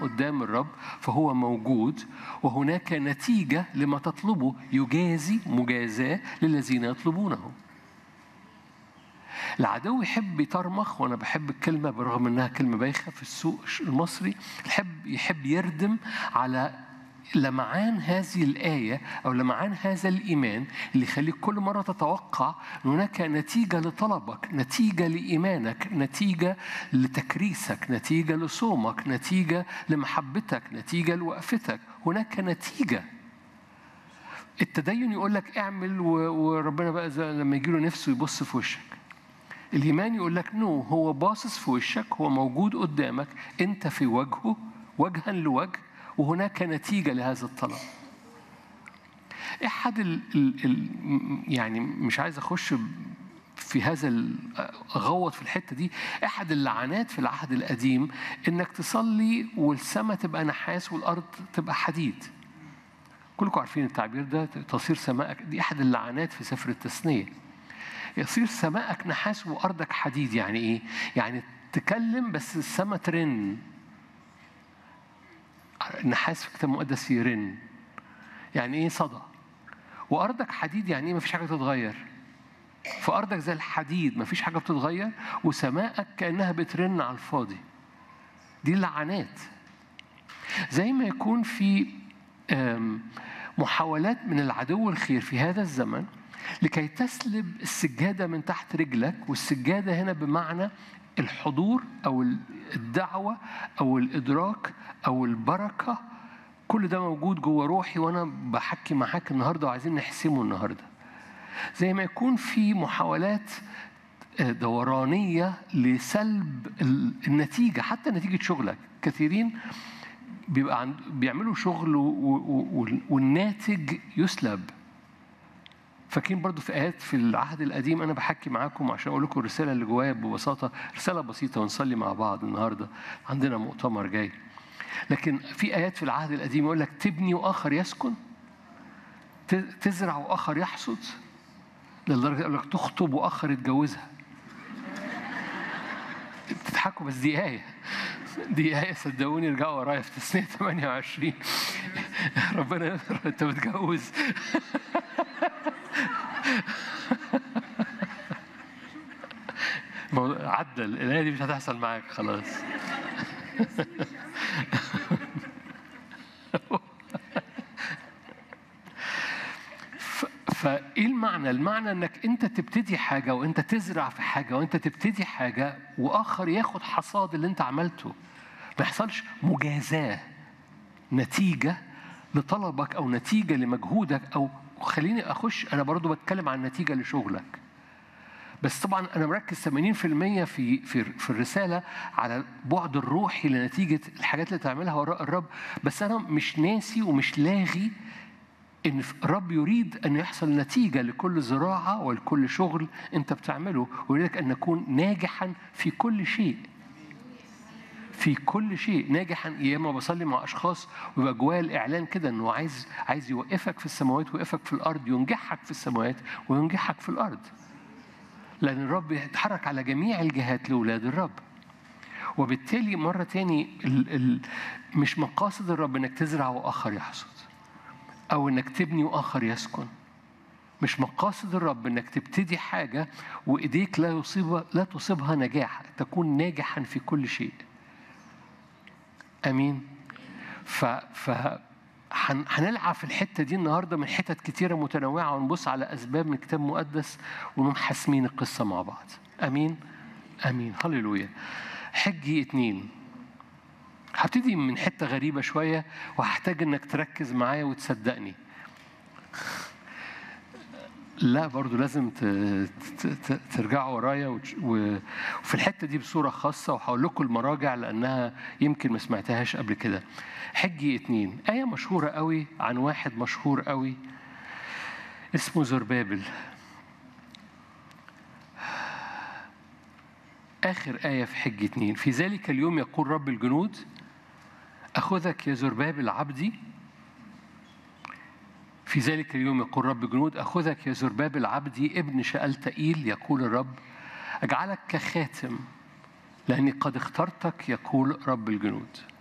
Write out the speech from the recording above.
قدام الرب فهو موجود وهناك نتيجة لما تطلبه يجازي مجازاة للذين يطلبونه العدو يحب يطرمخ وانا بحب الكلمه برغم انها كلمه بايخه في السوق المصري يحب يحب يردم على لمعان هذه الآية أو لمعان هذا الإيمان اللي يخليك كل مرة تتوقع أن هناك نتيجة لطلبك نتيجة لإيمانك نتيجة لتكريسك نتيجة لصومك نتيجة لمحبتك نتيجة لوقفتك هناك نتيجة التدين يقول لك اعمل وربنا بقى لما يجي له نفسه يبص في وشك الإيمان يقول لك نو هو باصص في وشك هو موجود قدامك أنت في وجهه وجها لوجه وهناك نتيجة لهذا الطلب أحد ال ال ال يعني مش عايز أخش في هذا أغوط في الحتة دي أحد اللعنات في العهد القديم إنك تصلي والسماء تبقى نحاس والأرض تبقى حديد كلكم عارفين التعبير ده تصير سماءك دي أحد اللعنات في سفر التثنية يصير سماءك نحاس وأرضك حديد يعني إيه؟ يعني تكلم بس السماء ترن النحاس في الكتاب المقدس يرن يعني ايه صدى وارضك حديد يعني ايه مفيش حاجه تتغير فارضك زي الحديد مفيش حاجه بتتغير وسمائك كانها بترن على الفاضي دي اللعنات زي ما يكون في محاولات من العدو الخير في هذا الزمن لكي تسلب السجادة من تحت رجلك والسجادة هنا بمعنى الحضور أو الدعوة أو الإدراك أو البركة كل ده موجود جوه روحي وأنا بحكي معاك النهاردة وعايزين نحسمه النهاردة زي ما يكون في محاولات دورانية لسلب النتيجة حتى نتيجة شغلك كثيرين بيبقى عند بيعملوا شغل والناتج يسلب فاكرين برضو في آيات في العهد القديم أنا بحكي معاكم عشان أقول لكم الرسالة اللي جوايا ببساطة رسالة بسيطة ونصلي مع بعض النهاردة عندنا مؤتمر جاي لكن في آيات في العهد القديم يقول لك تبني وآخر يسكن تزرع وآخر يحصد لدرجة يقول لك تخطب وآخر يتجوزها بتضحكوا بس دي آية دي آية صدقوني ارجعوا ورايا في تسنية 28 ربنا أنت بتجوز عدى الآية دي مش هتحصل معاك خلاص فايه المعنى؟ المعنى انك انت تبتدي حاجه وانت تزرع في حاجه وانت تبتدي حاجه واخر ياخد حصاد اللي انت عملته. ما يحصلش مجازاه نتيجه لطلبك او نتيجه لمجهودك او خليني اخش انا برضو بتكلم عن نتيجه لشغلك. بس طبعا انا مركز 80% في في في الرساله على البعد الروحي لنتيجه الحاجات اللي تعملها وراء الرب بس انا مش ناسي ومش لاغي ان الرب يريد ان يحصل نتيجه لكل زراعه ولكل شغل انت بتعمله ويريدك ان نكون ناجحا في كل شيء في كل شيء ناجحا يا اما بصلي مع اشخاص ويبقى جوايا الاعلان كده انه عايز عايز يوقفك في السماوات ويوقفك في الارض ينجحك في السماوات وينجحك في الارض لأن الرب يتحرك على جميع الجهات لأولاد الرب وبالتالي مرة تاني ال ال مش مقاصد الرب إنك تزرع وآخر يحصد أو إنك تبني وآخر يسكن مش مقاصد الرب إنك تبتدي حاجة وإيديك لا يصيب لا تصيبها نجاح تكون ناجحا في كل شيء أمين ف, ف هنلعب في الحتة دي النهاردة من حتت كتيرة متنوعة ونبص على أسباب من الكتاب المقدس ونقوم حاسمين القصة مع بعض أمين أمين هللويا حجي اتنين هبتدي من حتة غريبة شوية وهحتاج إنك تركز معايا وتصدقني لا برضو لازم ترجعوا ورايا وفي الحتة دي بصورة خاصة وهقول لكم المراجع لأنها يمكن ما سمعتهاش قبل كده حجي اتنين آية مشهورة قوي عن واحد مشهور قوي اسمه زربابل آخر آية في حج اتنين في ذلك اليوم يقول رب الجنود أخذك يا زربابل عبدي في ذلك اليوم يقول رب الجنود أخذك يا زربابل عبدي ابن شألتئيل يقول الرب أجعلك كخاتم لأني قد اخترتك يقول رب الجنود